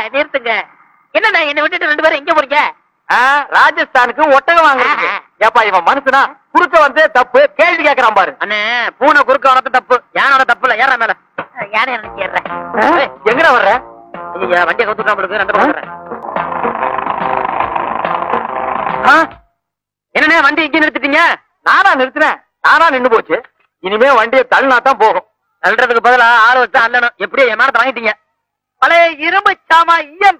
நிறுத்துங்க என்னண்ணே என்னை விட்டுட்டு ரெண்டு பேரும் எங்க போறீங்க ஆ, ராஜஸ்தானுக்கு ஒட்டகம் வாங்குறதுக்கு ஆ. ஏப்பா இவன் மனுஷனா குறுக்க வந்து தப்பு கேள்வி கேக்குறான் பாரு அண்ணே பூனை குறுக்க வரது தப்பு யானோட தப்பு இல்ல ஏற மேல யானை எனக்கு ஏறுறேன் ஏய், எங்கடா வர்ற ஐயா வண்டியை கவுத்துட்டா உங்களுக்கு ரெண்டு பக்கம் வரேன். ஆ, என்னண்ணே வண்டி இங்க நிறுத்திட்டீங்க நானா நிறுத்தினேன் நானா நின்னு போச்சு இனிமே வண்டியை தள்ளினா தான் போகும் தள்ளுறதுக்கு பதிலா ஆள் வச்சு அல்லணும் எப்படியோ என் வாங்கிட்டீங்க பழைய இரும்பு சாமா இஎம்